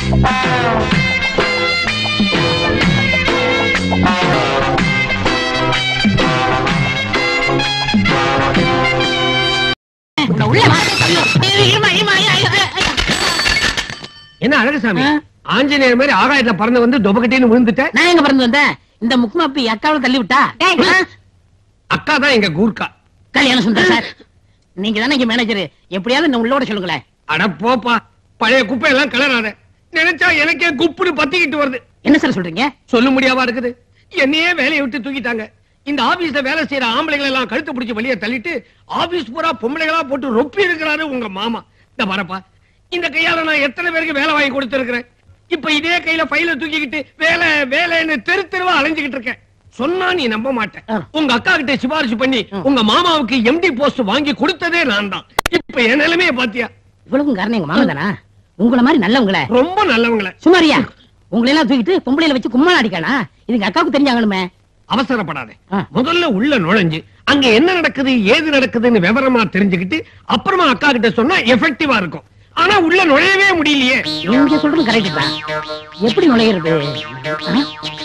உன்னை உள்ள வா. ஐயோ, இருமா, இருமா, ஐயோ, ஐயோ, ஐயோ. என்ன அழகுசாமி ஆ? ஆஞ்சநேயர் மாதிரி ஆகாயத்துல பறந்து வந்து தொபகட்டின்னு விழுந்துட்ட நான் எங்க பிறந்து வந்தேன் இந்த முக்குமாப்பி அக்காவை தள்ளி விட்டா ஆ? அக்கா தான் எங்க கூர்க்கா கல்யாணம் சுந்தர் சார் நீங்க தானே இங்க மேனேஜர் எப்படியாவது இந்த உள்ளோட சொல்லுங்களேன் அட போப்பா பழைய குப்பையெல்லாம் கிளறாத நினைச்சா எனக்கே குப்புன்னு பத்திக்கிட்டு வருது என்ன சார் சொல்றீங்க சொல்ல முடியாவா இருக்குது என்னையே வேலையை விட்டு தூக்கிட்டாங்க இந்த ஆபீஸ்ல வேலை செய்யற ஆம்பளைங்களை எல்லாம் கழுத்து பிடிச்சு வெளியே தள்ளிட்டு ஆபீஸ் பூரா பொம்பளைகளா போட்டு ரொப்பி இருக்கிறாரு உங்க மாமா இந்த வரப்பா இந்த கையால நான் எத்தனை பேருக்கு வேலை வாங்கி கொடுத்திருக்கிறேன் இப்ப இதே கையில ஃபைல தூக்கிக்கிட்டு வேலை வேலைன்னு தெரு தெருவா அலைஞ்சுகிட்டு இருக்கேன் சொன்னா நீ நம்ப மாட்டேன் ஆ. உங்க அக்கா கிட்ட சிபாரிசு பண்ணி ம். உங்க மாமாவுக்கு எம்டி போஸ்ட் வாங்கி கொடுத்ததே நான் தான் இப்ப என் நிலைமைய பாத்தியா இவ்வளவு காரணம் எங்க மாமா தானா உங்கள மாதிரி நல்லவங்கள ரொம்ப நல்லவங்கள சுமாரியா உங்களை எல்லாம் தூக்கிட்டு பொம்பளையில வச்சு கும்மா அடிக்கானா இதுங்க அக்காவுக்கு தெரிஞ்சாங்கணுமே அவசரப்படாதே ஆ. முதல்ல உள்ள நுழைஞ்சு அங்க என்ன நடக்குது ஏது நடக்குதுன்னு விவரமா தெரிஞ்சுக்கிட்டு அப்புறமா அக்கா கிட்ட சொன்னா எஃபெக்டிவா இருக்கும் ஆனா உள்ள நுழையவே முடியலையே நீங்க சொல்றது கரெக்ட் தான் எப்படி நுழையிறது ஆ?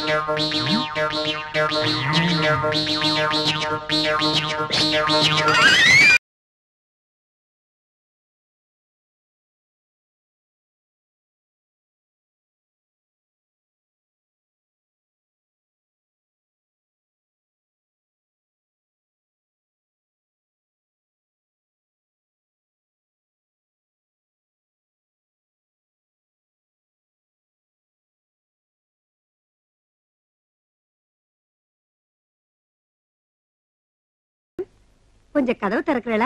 கொஞ்சம் கதவு திறக்கிறளா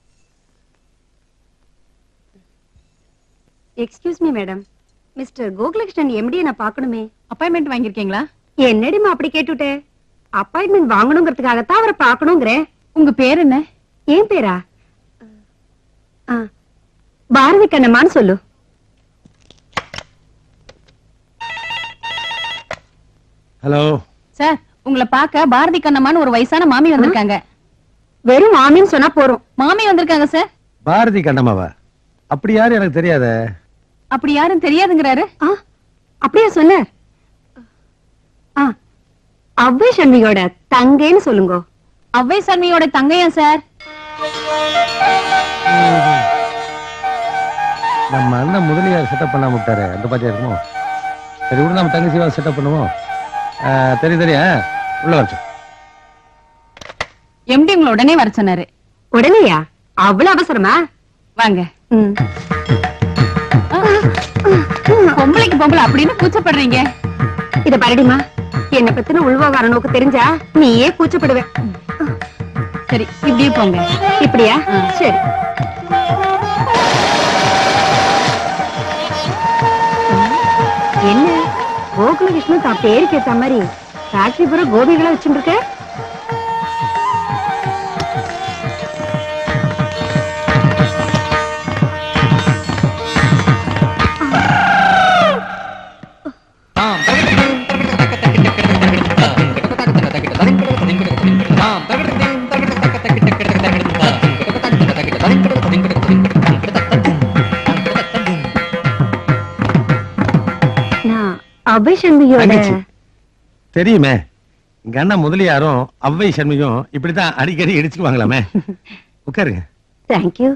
excuse me madam mister Gokulakrishnan MD நான் பார்க்கணுமே அப்பாயின்மெண்ட் வாங்கிருக்கீங்களா என்னடிமா அப்படி கேட்டுட்டே அப்பாயின்மெண்ட் வாங்கணுங்கிறதுக்காகத்தான் அவரை பார்க்கணுங்கிறேன் உங்க பேர் என்ன ஏன் பேரா ஆ, பாரதி கண்ணம்மான்னு சொல்லு ஹலோ சார் உங்களை பார்க்க பாரதி கண்ணம்மான்னு ஒரு வயசான மாமி வந்திருக்காங்க வெறும் மாமின்னு சொன்னா போறோம் மாமி வந்திருக்காங்க சார் பாரதி கண்ணம்மாவா அப்படி யாரு எனக்கு தெரியாத அப்படி யாரும் தெரியாதுங்கிறாரு ஆ, அப்படியா சொன்னார் ஆ, அவ்வை சண்மியோட தங்கைன்னு சொல்லுங்க அவ்வை சன்மியோட தங்கையா சார் நம்ம அண்ணன் முதலியார் செட்டப் பண்ணாம விட்டாரு அந்த பாத்தியா இருக்குமோ சரி விட நம்ம தங்கச்சிவா செட்டப் பண்ணுவோம் ஆ, தெரியும் தெரியும் உள்ள வச்சு எம்டி உங்களை உடனே வர சொன்னாரு உடனேயா அவ்வளவு அவசரமா வாங்க ம். பொம்பளைக்கு பொம்பளை அப்படின்னு கூச்சப்படுறீங்க இத பரடிமா என்ன பத்தின உள்வகார நோக்கு தெரிஞ்சா நீயே கூச்சப்படுவ சரி இப்படியே போங்க இப்படியா சரி என்ன கோகுலகிருஷ்ணன் தான் பேருக்கு ஏத்த மாதிரி ஃபேக்டரி பூரா கோபிகளா வச்சுருக்க நான் அபய் சண்முகியோட தங்கச்சி. தெரியுமே எங்க அண்ணன் முதலியாரும் அவ்வை சண்மியும் இப்படித்தான் அடிக்கடி இடிச்சுக்குவாங்களாமே உட்காருங்க தேங்க்யூ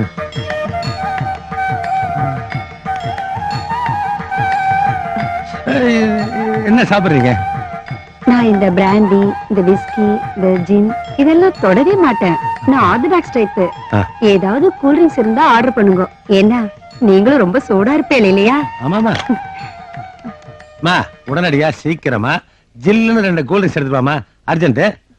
ஏய், என்ன சாப்பிடுறீங்க நான் இந்த பிராண்டி இந்த விஸ்கி இந்த ஜின் இதெல்லாம் தொடவே மாட்டேன் நான் ஆர்த்தடாக்ஸ் டைப் ஆ. ஏதாவது கூல் ட்ரிங்க்ஸ் இருந்தா ஆர்டர் பண்ணுங்க ஏன்னா நீங்களும் ரொம்ப சூடா இருப்பேன் இல்லையா ஆமாமா மா உடனடியா சீக்கிரமா ஜில்லுன்னு ரெண்டு கூல் ட்ரிங்க்ஸ் எடுத்துப்பாமா அர்ஜென்ட்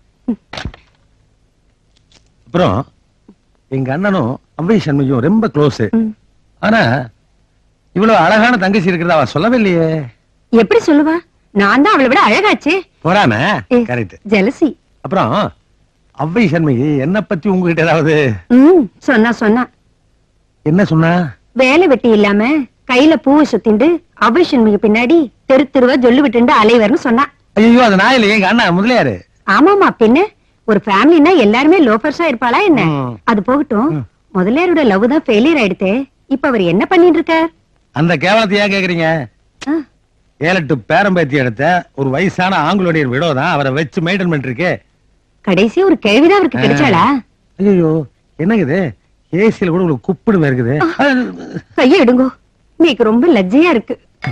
அப்புறம் எங்க அண்ணனும் அவ்வை சண்முகியும் ரொம்ப க்ளோஸ் ம். ஆனா இவ்வளவு அழகான தங்கச்சி இருக்கிறத அவ சொல்லவே இல்லையே எப்படி சொல்லுவா நான் தான் அவளை விட அழகாச்சே போறாம கரெக்ட் ஜெலசி அப்புறம் அவ்வை சண்முகி என்ன பத்தி உங்ககிட்ட ஏதாவது ம் சொன்னா சொன்னா என்ன சொன்னா வேலை வெட்டி இல்லாம கையில பூவை சுத்திண்டு அபய் சண்முகி பின்னாடி தெரு தெருவா ஜொல்லு விட்டுண்டு அலைவர்னு சொன்னா ஐயோ அது நான் இல்லையே எங்க அண்ணா முதலியாரு ஆமாமா பின்ன ஒரு ஃபேமிலினா எல்லாருமே லோஃபர்ஸா இருப்பாளா என்ன ம். அது போகட்டும் ம். முதலியாரோட லவ் தான் ஃபெயிலியர் ஆயிடுத்தே இப்ப அவர் என்ன பண்ணிட்டு இருக்கார் அந்த கேவலத்தை ஏன் கேக்குறீங்க ஆ. ஏழெட்டு பேரம்பேத்தி எடுத்த ஒரு வயசான ஆங்கிலோடைய விடோ தான் அவரை வச்சு மெயின்டைன் பண்ணிருக்கு கடைசி ஒரு கேள்விதான் அவருக்கு கிடைச்சாளா ஐயோ என்னங்க இது ஏசியில கூட உங்களுக்கு குப்பிடுமே இருக்குது கைய எடுங்கோ நீக்கு ரொம்ப லஜ்ஜையா இருக்கு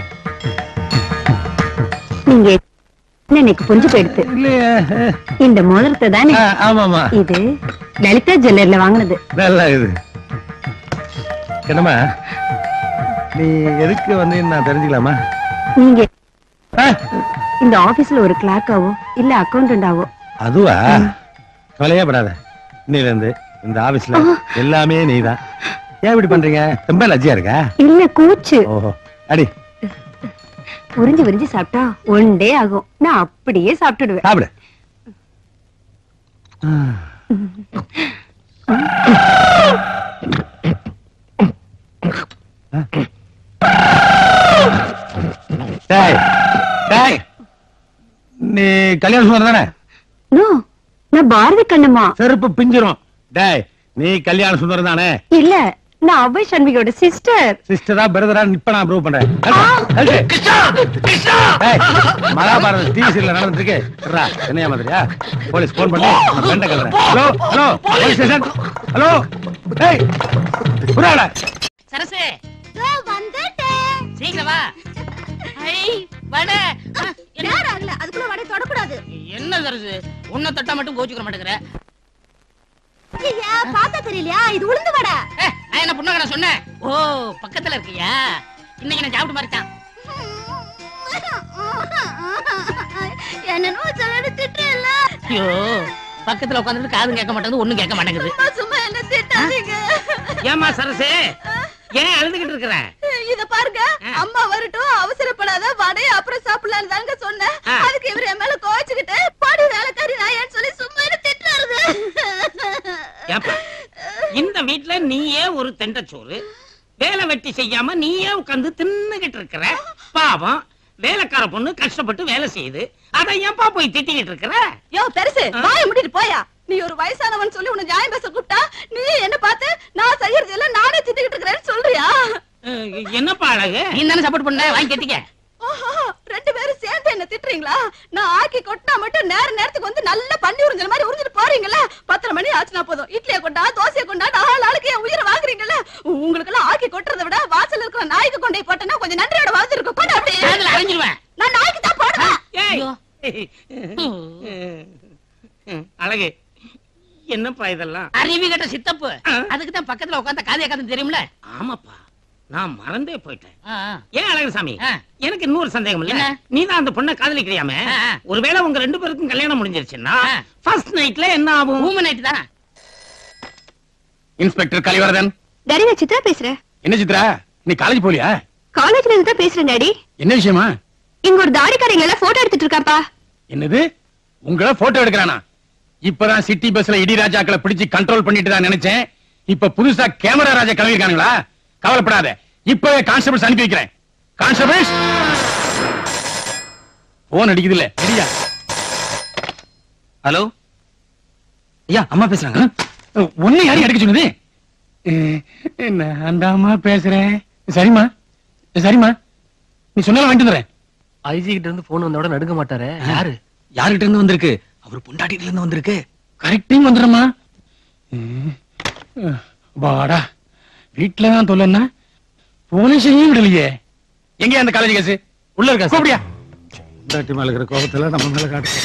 நீங்க என்ன எனக்கு புரிஞ்சு போயிடுத்து இல்லையே இந்த மோதிரத்தை தானே ஆ, ஆமாமா இது லலிதா ஜுவல்லர்ல வாங்கினது நல்லா இது என்னம்மா நீ எதுக்கு வந்து நான் தெரிஞ்சுக்கலாமா நீங்க ஆ, இந்த ஆபீஸ்ல ஒரு கிளாக்காவோ இல்ல அக்கௌண்டன்டாவோ அதுவா கவலையே படாத இன்னையில இருந்து இந்த ஆபீஸ்ல எல்லாமே நீதான் ஏன் இப்படி பண்றீங்க ரொம்ப லஜ்ஜியா இருக்கா இல்ல கூச்சு ஓஹோ அடி உறிஞ்சு உறிஞ்சு சாப்பிட்டா ஒன் டே ஆகும் நான் அப்படியே சாப்பிட்டுடுவேன் சாப்பிடு டேய், டேய். நீ கல்யாணம் சொல்ற தானே நோ நான் பாரதி கண்ணம்மா செருப்பு பிஞ்சிரும் டேய் நீ கல்யாண சுந்தரம் தானே இல்ல நான் அவ்வை சண்முகியோட சிஸ்டர் சிஸ்டரா பிரதரா இப்ப நான் ப்ரூவ் பண்றேன் கிருஷ்ணா கிருஷ்ணா ஏய், மகாபாரத டிவி சீரியல் நடந்துட்டு இருக்கு இருடா, என்னையா மாதிரியா போலீஸ் போன் பண்ணி நான் ஃப்ரெண்ட கலறேன் hello hello police station hello ஏய் புறாடா சரசு சீக்கிரம் வா ஐ, வடை. ஆ, என்ன அதுக்குள்ள வடை தொடக்கூடாது என்ன சரசு உன்னை தொட்டா மட்டும் கோச்சுக்கிற மாட்டேங்கிற ஐயா பார்த்தா தெரியலையா இது உளுந்து வடை ஏ, நான் என்ன புண்ணகடை சொன்னேன் ஓ பக்கத்துல இருக்கியா இன்னைக்கு நான் சாப்பிட்டு மாறிட்டான் என்னன்னு சொல்லி திட்டுறல ஐயோ பக்கத்துல உட்காந்துட்டு காதும் கேட்க மாட்டேங்குது ஒண்ணும் கேட்க மாட்டேங்குது சும்மா சும்மா என்ன திட்டாதீங்க ஏமா சரசு ஏன் அழுதுகிட்டு இருக்கிற இத பாருங்க ஆ. அம்மா வரட்டும் அவசரப்படாத வடைய அப்புறம் சாப்பிடலாம் தாங்க சொன்னேன் ஆ. அதுக்கு இவர் என் மேல கோச்சுக்கிட்டு பாடி வேலைக்காரி நான் சொல்லி சும்மா என்ன திட்டுறாரு ஏப்பா இந்த வீட்ல நீயே ஒரு தெண்டச்சோறு வேலை வெட்டி செய்யாம நீயே உட்கார்ந்து தின்னுகிட்டு இருக்கிற பாவம் வேலைக்கார பொண்ணு கஷ்டப்பட்டு வேலை செய்யுது அதை ஏன்பா போய் திட்டிக்கிட்டு இருக்கிற யோ பெருசு ஆ. வாய முடிட்டு போயா நீ ஒரு வயசானவன் சொல்லி உன்னை நியாயம் பேச கூப்பிட்டா நீ என்ன பார்த்து நான் செய்யறது எல்லாம் நானே திட்டிக்கிட்டு இருக்கிறேன்னு சொல்றியா அஹ், என்னப்பா அழகு நீ தானே சப்போர்ட் பண்ண வாங்கி கட்டிக்க ஓஹோ, ரெண்டு பேரும் சேர்ந்து என்ன திட்டுறீங்களா நான் ஆக்கி கொட்டினா மட்டும் நேர நேரத்துக்கு வந்து நல்லா பண்ணி உறிஞ்சல் மாதிரி உறிஞ்சிட்டு போறீங்களா பத்தரை மணி ஆச்சுனா போதும் இட்லியை கொண்டா தோசையை கொண்டா நாலு ஆளுக்கு என் உயிரை வாங்குறீங்கல்ல உங்களுக்கு எல்லாம் ஆக்கி கொட்டுறதை விட வாசல்ல இருக்கிற நாய்க்கு கொண்டே போட்டேன்னா கொஞ்சம் நன்றியோட வாழ்ந்து இருக்கும் கொண்டு அப்படி அதுல அரைஞ்சிருவேன் நான் நாய்க்கு தான் போடுவேன் ஐயோ. அழகு என்னப்பா இதெல்லாம் அறிவு கட்ட சித்தப்பு ஆ. அதுக்கு தான் பக்கத்துல உட்கார்ந்த காதைய கதை தெரியும்ல ஆமாப்பா நான் மறந்தே போயிட்டேன் ஆ, ஆ. ஏன் அழகுசாமி ஆ. எனக்கு இன்னொரு சந்தேகம் இல்ல என்ன? நீ தான் அந்த பொண்ணை காதலிக்கிறியாமே ஆ, ஆ. ஒருவேளை உங்க ரெண்டு பேருக்கும் கல்யாணம் முடிஞ்சிருச்சுன்னா ஆ. ஃபர்ஸ்ட் நைட்ல என்ன ஆகும் ஊம நைட்டு தான் இன்ஸ்பெக்டர் கலிவரதன் டாடி நான் சித்ரா பேசுறேன் என்ன சித்ரா நீ காலேஜ் போலியா காலேஜ்ல இருந்து தான் பேசுறேன் டாடி என்ன விஷயமா இங்க ஒரு தாடிக்காரங்க எல்லாம் போட்டோ எடுத்துட்டு இருக்காப்பா என்னது உங்களை போட்டோ எடுக்கிறானா இப்பதான் சிட்டி பஸ்ல இடி ராஜாக்களை பிடிச்சு கண்ட்ரோல் பண்ணிட்டு தான் நினைச்சேன் இப்ப புதுசா கேமரா ராஜா கிளம்பி இருக்கானுங்களா கவலைப்படாத இப்பவே கான்ஸ்டபிள்ஸ் அனுப்பி வைக்கிறேன் கான்ஸ்டபிள்ஸ் போன் அடிக்குது இல்ல ரெடியா ஹலோ ஐயா அம்மா பேசுறாங்க ஒண்ணு யாரையும் அடிக்க சொன்னது நான் அம்மா பேசுறேன் சரிம்மா சரிம்மா நீ சொன்னாலும் வாங்கிட்டு வந்துடுறேன் ஐஜி கிட்ட இருந்து போன் வந்தோட நடுங்க மாட்டாரு யாரு யாருகிட்ட இருந்து வந்திருக்கு அவர் பொண்டாட்டில இருந்து வந்திருக்கு கரெக்டிங் வந்துடுறமா வாடா வீட்டுல தான் தொல்லன்னா போலீஸையும் விடலையே எங்க அந்த காலேஜ் கேஸ் உள்ள இருக்கா கூப்பிடியா பொண்டாட்டி மேல இருக்கிற கோபத்துல நம்ம மேல காட்டு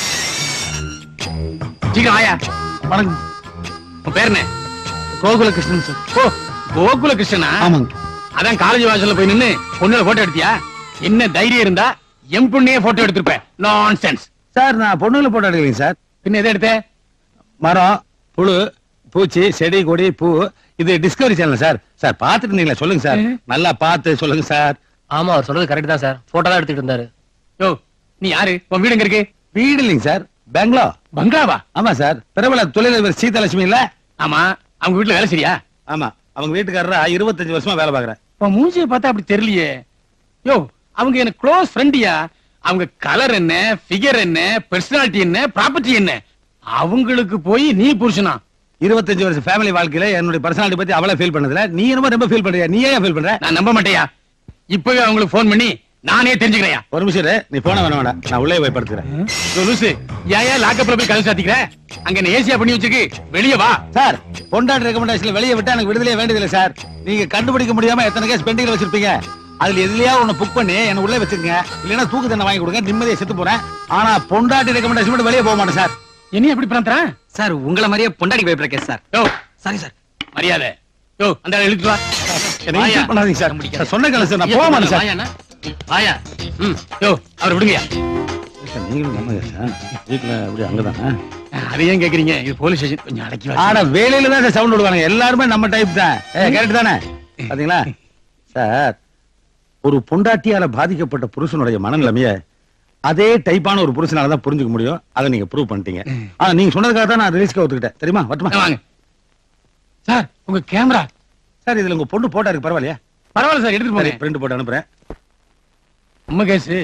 சீக்கிரம் ஆயா வணக்கம் உன் பேர் என்ன கோகுல கிருஷ்ணன் சார் ஓ கோகுல கிருஷ்ணனா ஆமாங்க அதான் காலேஜ் வாசல்ல போய் நின்னு பொண்ணுல போட்டோ எடுத்தியா என்ன தைரியம் இருந்தா என் பொண்ணையே போட்டோ எடுத்திருப்பேன் நான் சென்ஸ் சார் நான் பொண்ணுல போட்டோ எடுக்கலைங்க சார் பின்ன எதை எடுத்த மரம் புழு பூச்சி செடி கொடி பூ இது டிஸ்கவரி சேனல் சார் சார் பாத்துட்டு இருந்தீங்களா சொல்லுங்க சார் நல்லா பார்த்து சொல்லுங்க சார் ஆமா அவர் சொல்றது கரெக்ட் தான் சார் போட்டோ தான் எடுத்துட்டு இருந்தாரு யோ நீ யாரு உன் வீடு எங்க இருக்கு வீடு இல்லைங்க சார் பெங்களோ பங்களாவா ஆமா சார் பிரபல தொழிலதிபர் சீதாலட்சுமி இல்ல ஆமா அவங்க வீட்டுல வேலை சரியா ஆமா அவங்க வீட்டுக்காரரா இருபத்தஞ்சு வருஷமா வேலை பாக்குறேன் உன் மூஞ்சிய பார்த்தா அப்படி தெரியலையே யோ அவங்க எனக்கு க்ளோஸ் ஃப்ரெண்டியா அவங்க கலர் என்ன ஃபிகர் என்ன பர்சனாலிட்டி என்ன ப்ராப்பர்ட்டி என்ன அவங்களுக்கு போய் நீ புருஷனா இருபத்தஞ்சு வருஷம் ஃபேமிலி வாழ்க்கையில என்னுடைய பர்சனாலிட்டி பத்தி அவ்வளவு ஃபீல் பண்ணதுல நீ என்னமோ ரொம்ப ஃபீல் பண்றியா நீ ஏன் ஃபீல் பண்ற நான் நம்ப மாட்டேயா இப்பவே அவங்களுக்கு போன் பண்ணி நானே தெரிஞ்சுக்கிறேன் ஒரு நிமிஷம் இரு, நீ போன வேணாம் வேண்டாம் நான் உள்ளே போய் படுத்துக்கிறேன் லூசு ஏன் ஏன் லாக்கப்ல போய் கதவு சாத்திக்கிற அங்க என்ன ஏசியா பண்ணி வச்சிருக்கு வெளியே வா சார் பொண்டாட்டி ரெக்கமெண்டேஷன்ல வெளியே விட்டா எனக்கு விடுதலையே வேண்டியதில்லை சார் நீங்க கண்டுபிடிக்க முடியாம எத்தனை கேஸ் பெண்டிங்ல வச்சிருப்பீங்க அதுல எதுலயா ஒண்ணு புக் பண்ணி என்ன உள்ளே வச்சுக்கங்க இல்லைன்னா தூக்கு தண்டனை வாங்கி கொடுங்க நிம்மதியை செத்து போறேன் ஆனா பொண்டாட்டி ரெக்கமெண்டேஷன் மட்டும் வெளியே போக மாட்டேன் சார் என்ன எப்படி பிராந்தரா சார் உங்களை மாதிரியே பொண்டாடி பயப்படுற கேஸ் சார் யோ சாரி சார் மரியாதை யோ அந்த ஆளை இழுத்துட்டு வா என்னை insult பண்ணாதீங்க சார் நான் சொன்ன கேளு சார் நான் போக மாட்டேன் சார் வாயா ம் யோ அவர் விடுங்கயா சார், நீங்களும் நம்ம சார் வீட்டுல அப்படி அங்கதானே அதை ஏன் கேக்குறீங்க இது போலீஸ் ஸ்டேஷன் கொஞ்சம் அடக்கி வா ஆனா வேலையில தான் சார் சவுண்ட் விடுவாங்க எல்லாருமே நம்ம டைப் தான் கரெக்ட் தானே பாத்தீங்களா சார் ஒரு பொண்டாட்டியால பாதிக்கப்பட்ட புருஷனுடைய மனநிலைமைய அதே டைப்பான ஒரு புருஷனால தான் புரிஞ்சுக்க முடியும் அதை நீங்க ப்ரூவ் பண்ணிட்டீங்க ஆனா நீங்க சொன்னதுக்காக தான் நான் ரிலீஸ்க்கு ஒத்துக்கிட்டேன் தெரியுமா வட்டுமா வாங்க சார் உங்க கேமரா சார் இதுல உங்க பொண்ணு போட்டா இருக்கு பரவாயில்லையா பரவாயில்ல சார் எடுத்துட்டு சரி போறேன் பிரிண்ட் போட்டு அனுப்புறேன் உண்மை கேசு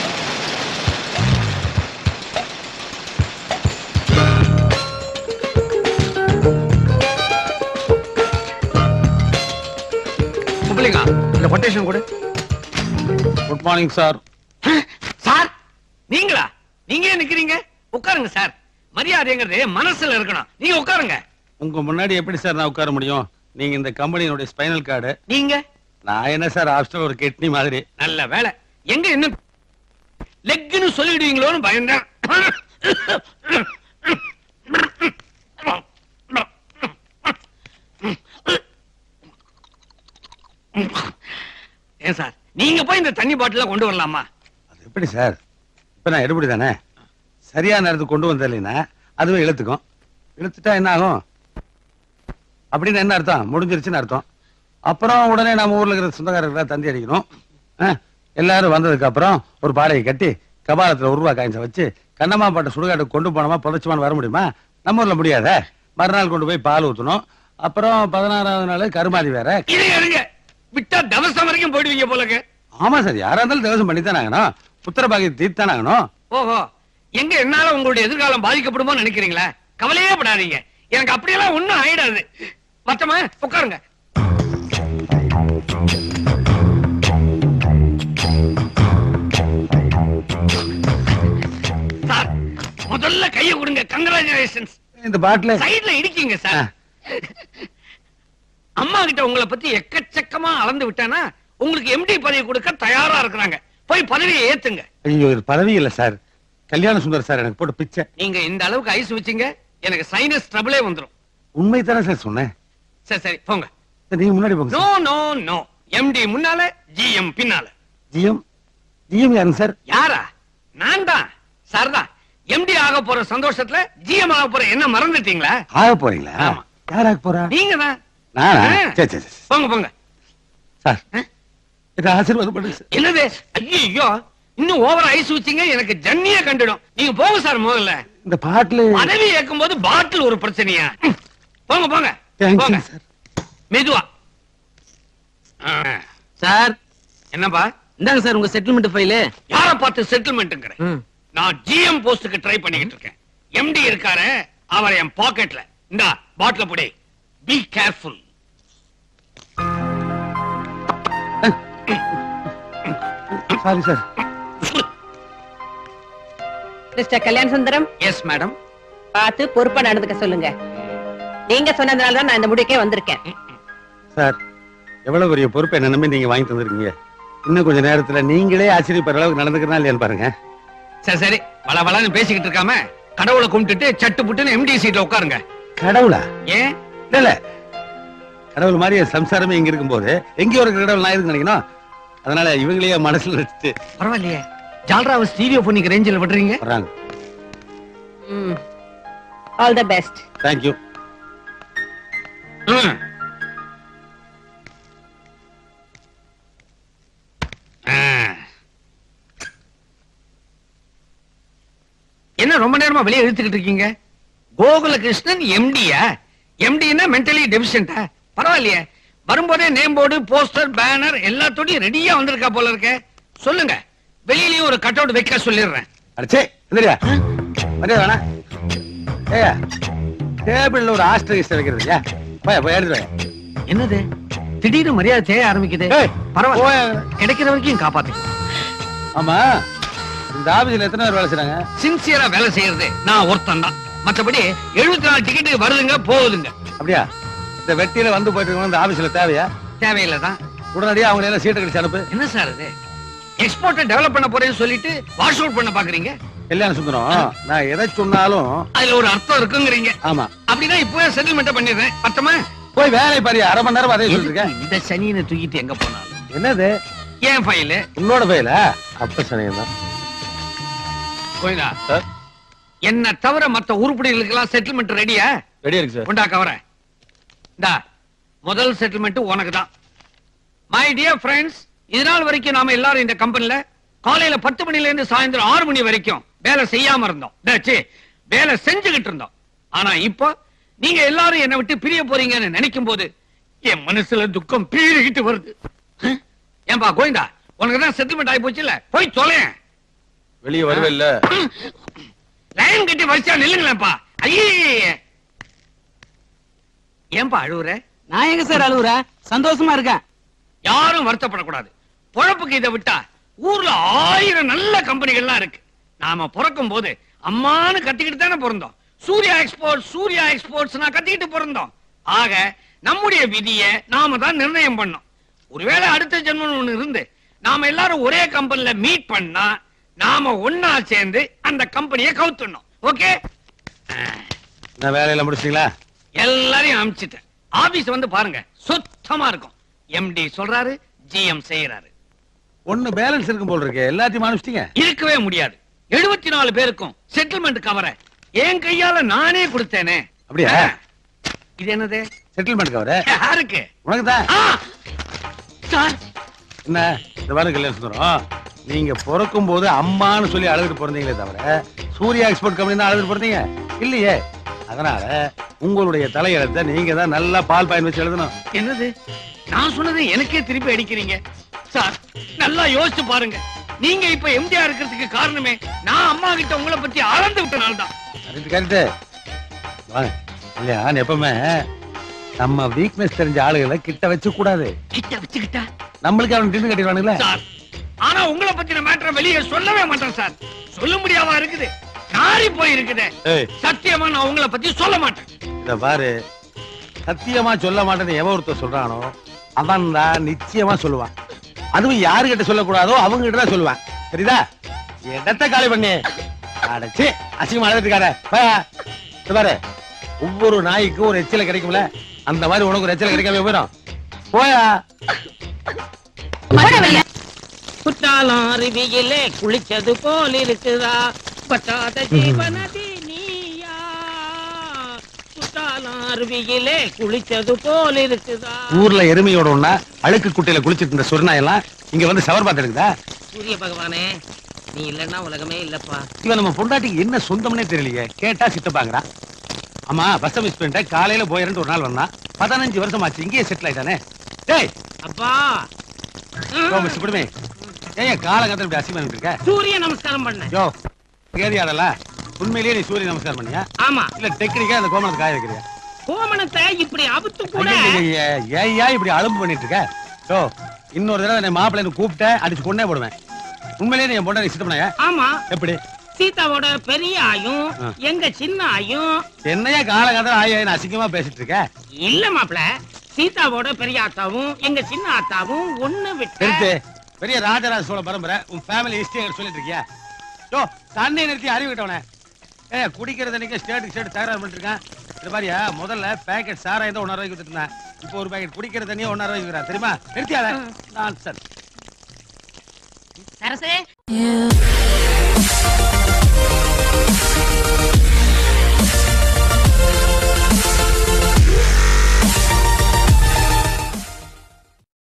முப்பலிங்கா இந்த கொட்டேஷன் கொடு குட் மார்னிங் சார் சார் நீங்களா நீங்க ஏன் நிக்கிறீங்க உட்காருங்க சார் மரியாதைங்கிறது மனசுல இருக்கணும் நீங்க உட்காருங்க உங்க முன்னாடி எப்படி சார் நான் உட்கார முடியும் நீங்க இந்த கம்பெனியினுடைய ஸ்பைனல் கார்டு நீங்க நான் என்ன சார் ஆப்ஷனல் ஒரு கெட்னி மாதிரி நல்ல வேலை எங்க இன்னும் லெக்குன்னு சொல்லிடுவீங்களோன்னு பயந்தேன் ஏன் சார் நீங்க போய் இந்த தண்ணி பாட்டில கொண்டு வரலாமா அது எப்படி சார் இப்ப நான் எடுபடி தானே சரியான நேரத்துக்கு கொண்டு வந்த இல்லைன்னா அதுவே இழுத்துக்கும் இழுத்துட்டா என்ன ஆகும் அப்படின்னு என்ன அர்த்தம் முடிஞ்சிருச்சுன்னு அர்த்தம் அப்புறம் உடனே நம்ம ஊர்ல இருக்கிற சொந்தக்காரர்களா தந்தி அடிக்கணும் ஆ, எல்லாரும் வந்ததுக்கு அப்புறம் ஒரு பாடையை கட்டி கபாலத்துல ஒரு ரூபா காயின்ஸை வச்சு கண்ணம்மா பாட்ட சுடுகாட்டுக்கு கொண்டு போனோமா புதைச்சுமான்னு வர முடியுமா நம்ம ஊர்ல முடியாதே மறுநாள் கொண்டு போய் பால் ஊத்தணும் அப்புறம் பதினாறாவது நாள் கருமாதி வேற இருங்க இருங்க விட்டா தவசம் வரைக்கும் போயிடுவீங்க போலக்கு ஆமா சார் யாரா இருந்தாலும் தேவசம் பண்ணித்தானே ஆகணும் புத்திர பாக்கியத்தை தீர்த்தானே ஆகணும் ஓஹோ எங்க என்னால உங்களுடைய எதிர்காலம் பாதிக்கப்படுமோ நினைக்கிறீங்களா கவலையே படாதீங்க எனக்கு அப்படியெல்லாம் ஒண்ணும் ஆயிடாது மொத்தமா உட்காருங்க சார் முதல்ல கைய கொடுங்க கங்கராச்சுலேஷன்ஸ் இந்த பாட்டில சைடுல இடிக்கீங்க சார் அம்மா கிட்ட உங்களை பத்தி எக்கச்சக்கமா அளந்து விட்டானா உங்களுக்கு எம்டி பதவி கொடுக்க தயாரா இருக்கிறாங்க போய் பதவியை ஏத்துங்க ஐயோ இது பதவி இல்ல சார் கல்யாண சுந்தர் சார் எனக்கு போட்டு பிச்சை நீங்க இந்த அளவுக்கு ஐஸ் வச்சீங்க எனக்கு சைனஸ் ட்ரபிளே வந்துரும் உண்மை தானே சார் சொன்னேன் சரி சரி போங்க சரி, நீங்க முன்னாடி போங்க நோ நோ நோ எம்டி முன்னால ஜிஎம் பின்னால ஜிஎம் ஜிஎம் யாருங்க சார் யாரா நான் தான் சார் தான் எம்டி ஆக போற சந்தோஷத்துல ஜிஎம் ஆக போற என்ன மறந்துட்டீங்களா ஆக போறீங்களா ஆமா. யார் ஆக போறா நீங்க தான் நானா ஆ. சரி சரி சரி. போங்க போங்க சார் இது ஆசீர்வாதம் பண்ணுங்க சார் என்னது ஐயோ இன்னும் ஓவர் ஐஸ் வச்சீங்க எனக்கு ஜன்னிய கண்டுடும் நீங்க போங்க சார் முதல்ல இந்த பாட்டுல பதவி ஏற்கும் போது பாட்டில் ஒரு பிரச்சனையா ம். போங்க போங்க Thank you, போங்க sir. மெதுவா ஆ. சார் என்னப்பா இந்தாங்க சார் உங்க செட்டில்மெண்ட் ஃபைலு யார பார்த்து செட்டில்மெண்ட்ங்கிறேன் நான் ஜிஎம் போஸ்டுக்கு ட்ரை பண்ணிக்கிட்டு இருக்கேன் எம்டி இருக்காரு அவர் என் பாக்கெட்ல இந்தா பாட்டில புடி be careful sorry sir mister Kalyana Sundaram yes madam பார்த்து பொறுப்பா நடந்துக்க சொல்லுங்க நீங்க சொன்னதுனால தான் நான் இந்த முடிவுக்கே வந்திருக்கேன் சார் எவ்வளவு பெரிய பொறுப்பை என்ன நம்பி நீங்க வாங்கி தந்திருக்கீங்க இன்னும் கொஞ்ச நேரத்துல நீங்களே ஆச்சரியப்படுற அளவுக்கு நடந்துக்கிறனா இல்லையான்னு பாருங்க சரி சரி வள வளன்னு பேசிக்கிட்டு இருக்காம கடவுளை கும்பிட்டுட்டு சட்டு புட்டுன்னு எம்டி சீட்ல உட்காருங்க கடவுளா ஏன் இல்ல இல்ல கடவுள் மாதிரி என் சம்சாரமே இங்க இருக்கும்போது எங்கேயோ இருக்கிற கடவுள் நான் இருக்கு நினைக்கணும் அதனால இவங்களையே மனசுல வச்சுட்டு பரவாயில்லையே ஜால்ராவை ஸ்டீரியோ பண்ணிக்க ரேஞ்சில் விடுறீங்க வர்றாங்க ஆல் த பெஸ்ட் தேங்க்யூ ம். ஆ. என்ன ரொம்ப நேரமா வெளியே இழுத்துக்கிட்டு இருக்கீங்க கோகுல கிருஷ்ணன் எம்டியா எம்டினா மென்டலி டெபிஷியன்டா பரவாயில்லையே வரும்போதே நேம் போர்டு போஸ்டர் பேனர் எல்லாத்தோடையும் ரெடியா வந்திருக்கா போல இருக்க சொல்லுங்க வெளியிலயும் ஒரு கட் அவுட் வைக்க சொல்லிடுறேன் அடிச்சே எந்திரியா மரியாதை வேணா ஏயா டேபிள்ல ஒரு ஆஸ்ட்ரேலிஸ்ட் வைக்கிறது இல்லையா போய் போய் எடுத்துட்டு வாயா. என்னது திடீர்னு மரியாதை செய்ய ஆரம்பிக்குது ஏய், பரவாயில்ல போயா. கிடைக்கிற வரைக்கும் காப்பாத்து ஆமா இந்த ஆபீஸ்ல எத்தனை பேர் வேலை செய்றாங்க சின்சியரா வேலை செய்யறது நான் ஒருத்தன் தான் மத்தபடி எழுபத்தி நாலு டிக்கெட் வருதுங்க போகுதுங்க அப்படியா இந்த வெட்டியில வந்து போயிட்டு இருக்கவங்க இந்த ஆபீஸ்ல தேவையா தேவையில்லை தான் உடனடியா அவங்க எல்லாம் சீட்டை கழிச்சு அனுப்பு என்ன சார் இது எக்ஸ்போர்ட்டை டெவலப் பண்ண போறேன்னு சொல்லிட்டு வாஷ் அவுட் பண்ண பாக்குறீங்க கல்யாண சுந்தரம் நான் எதை சொன்னாலும் அதுல ஒரு அர்த்தம் இருக்குங்கிறீங்க ஆமா அப்படின்னா இப்பவே செட்டில்மெண்ட் பண்ணிடுறேன் பத்தமா போய் வேலை பாரு அரை மணி நேரம் அதே சொல்லிருக்கேன் இந்த சனியனை தூக்கிட்டு எங்க போனாலும் என்னது ஏன் ஃபைலு உன்னோட பையில அப்ப சனியம் தான் கோயிலா என்ன தவிர மத்த உருப்படிகளுக்கெல்லாம் செட்டில்மெண்ட் ரெடியா ரெடியா இருக்கு சார் உண்டா கவர இந்தா முதல் செட்டில்மெண்ட் உனக்கு தான் மை டியர் ஃப்ரெண்ட்ஸ் இதனால் வரைக்கும் நாம எல்லாரும் இந்த கம்பெனில காலையில பத்து மணில இருந்து சாயந்தரம் ஆறு மணி வரைக்கும் வேலை செய்யாம இருந்தோம் டே, சீ, வேலை செஞ்சுகிட்டு இருந்தோம் ஆனா இப்போ நீங்க எல்லாரும் என்னை விட்டு பிரிய போறீங்கன்னு நினைக்கும் போது என் மனசுல துக்கம் பீறிக்கிட்டு வருது ஹம்? ஏன்பா கோவிந்தா உனக்கு தான் செட்டில்மெண்ட் ஆகி போச்சு இல்ல போய் தொலையேன் வெளியே வருவே இல்ல லைன் கட்டி வரிசையா நில்லுங்களேன்ப்பா ஐயே ஏன்பா அழுவுற நான் எங்க சார் அழுவுறேன் சந்தோஷமா இருக்கேன் யாரும் வருத்தப்படக்கூடாது பொழப்புக்கு இதை விட்டா ஊர்ல ஆயிரம் நல்ல கம்பெனிகள்லாம் இருக்கு நாம பிறக்கும் போது அம்மான்னு கத்திக்கிட்டு தானே பிறந்தோம் சூர்யா எக்ஸ்போர்ட் சூர்யா எக்ஸ்போர்ட்ஸ் நான் கத்திக்கிட்டு பிறந்தோம் ஆக நம்முடைய விதிய நாம தான் நிர்ணயம் பண்ணோம் ஒருவேளை அடுத்த ஜென்மம் ஒண்ணு இருந்து நாம எல்லாரும் ஒரே கம்பெனில மீட் பண்ணா நாம ஒன்னா சேர்ந்து அந்த கம்பெனியை கவுத்துடணும் ஓகே நான் வேலையெல்லாம் முடிச்சிட்டீங்களா எல்லாரையும் அனுப்பிச்சிட்டேன் ஆபீஸ் வந்து பாருங்க சுத்தமா இருக்கும் எம்டி சொல்றாரு ஜிஎம் செய்யறாரு ஒண்ணு பேலன்ஸ் இருக்கும் போல் இருக்கு எல்லாத்தையும் அனுப்பிச்சிட்டீங்க இருக்கவே முடியாது எழுபத்தி நாலு பேருக்கும் செட்டில்மெண்ட் கவர என் கையால நானே கொடுத்தேனே அப்படியா? ஆ. இது என்னது செட்டில்மெண்ட் கவரு யாருக்கு உனக்கு தான் ஆ! சார் என்ன இந்த பாரு கல்யாண சுந்தரம் நீங்க பிறக்கும் போது அம்மான்னு சொல்லி அழுதுட்டு பிறந்தீங்களே தவிர சூர்யா எக்ஸ்போர்ட் கம்பெனி தான் அழுதுட்டு பிறந்தீங்க இல்லையே அதனால உங்களுடைய தலையெழுத்தை நீங்க தான் நல்லா பால் பாயின் வச்சு எழுதணும் என்னது நான் சொன்னது எனக்கே திருப்பி அடிக்கிறீங்க சார் நல்லா யோசிச்சு பாருங்க நீங்க இப்ப எம்ஜிஆர் இருக்கிறதுக்கு காரணமே நான் அம்மா கிட்ட உங்களை பத்தி அளந்து விட்டனால தான் கரெக்ட் கரெக்ட் வாங்க இல்லையா நான் எப்பவுமே நம்ம வீக்னஸ் தெரிஞ்ச ஆளுகளை கிட்ட வச்சு கூடாது கிட்ட வச்சுக்கிட்டா நம்மளுக்கு அவன் டின்னு கட்டிடுவானுங்களே சார் ஆனா உங்களை பத்தின மேட்டரை வெளியே சொல்லவே மாட்டேன் சார் சொல்ல முடியாம இருக்குது நாரி போய் இருக்குது ஏய் சத்தியமா நான் உங்களை பத்தி சொல்ல மாட்டேன் இத பாரு சத்தியமா சொல்ல மாட்டேன்னு எவன் ஒருத்தர் சொல்றானோ அவன் தான் நிச்சயமா சொல்லுவான் அதுவும் யாருகிட்ட சொல்லக்கூடாதோ அவங்க கிட்ட தான் சொல்லுவான் சரிதா இடத்த காலி பண்ணி அடைச்சு அசிங்கமா அழுதுட்டு இருக்காத போயா. இத பாரு ஒவ்வொரு நாய்க்கும் ஒரு எச்சில கிடைக்கும்ல அந்த மாதிரி உனக்கு ஒரு எச்சில கிடைக்காம போயிடும் போயா குற்றாலம் அருவியிலே குளிச்சது போல் இருக்குதா பட்டாத ஜீவனதி நீயா குற்றாலம் அருவியிலே குளிச்சது போல் இருக்குதா ஊர்ல எருமையோட ஒண்ணா அழுக்கு குட்டையில குளிச்சிட்டு இருந்த சுருநாயெல்லாம் இங்க வந்து சவர் பார்த்து இருக்குதா சூரிய பகவானே நீ இல்லன்னா உலகமே இல்லப்பா இவன் நம்ம பொண்டாட்டிக்கு என்ன சொந்தம்னே தெரியலையே கேட்டா சித்தப்பாங்கறா ஆமா பஸ் மிஸ் பண்ணிட்டேன் காலையில போயிருந்து ஒரு நாள் வந்தான் பதினஞ்சு வருஷம் ஆச்சு இங்கேயே செட்டில் ஆயிட்டானே டேய் அப்பா யோ மிஸ் குடுமே ஏன் காலங்கத்துல இப்படி அசிங்கம் பண்ணிட்டு இருக்க சூரிய நமஸ்காரம் பண்ண யோ கேரியாதல்ல உண்மையிலேயே நீ சூரிய நமஸ்காரம் பண்ணியா ஆமா இல்ல டெக்னிக்கா அந்த கோமணத்தை காய வைக்கிறியா கோமணத்தை இப்படி அவுத்து கூட ஐயையையே, ஏய்யா இப்படி அலும்பு பண்ணிட்டு இருக்க யோ இன்னொரு தடவை என்னை மாப்பிள்ளைன்னு கூப்பிட்ட அடிச்சு கொண்டே போடுவேன் உண்மையிலேயே நீ என் பொண்டாட்டி சித்தப்பனையா ஆமா எப்படி சீதாவோட பெரிய ஆயும் ஆ. எங்க சின்ன ஆயும் என்னையா காலகாலத்துல ஆயா அசிங்கமா பேசிட்டு இருக்க இல்ல மாப்ள சீதாவோட பெரிய ஆத்தாவும் எங்க சின்ன ஆத்தாவும் ஒண்ணு நிறுத்து விட்டு பெரிய ராஜராஜ சோழ பரம்பரை உன் ஃபேமிலி ஹிஸ்டரி சொல்லிட்டு இருக்கியா யோ தண்ணி நிறுத்தி அறிவு கிட்டவனே ஏ குடிக்கிறது நீங்க ஸ்டேட்டுக்கு ஸ்டேட் தகராறு பண்ணிட்டு இருக்கான் இது மாதிரியா முதல்ல பேக்கெட் சாராயம் தான் ஒன்னரை ரூபாய்க்கு வித்துட்டு இருந்தேன் இப்போ ஒரு பேக்கெட் குடிக்கிற தண்ணியை ஒன்னரை ரூபாய்க்கு விற்கிறா தெரியுமா நிறுத்தியாத நான் சார் சரசே You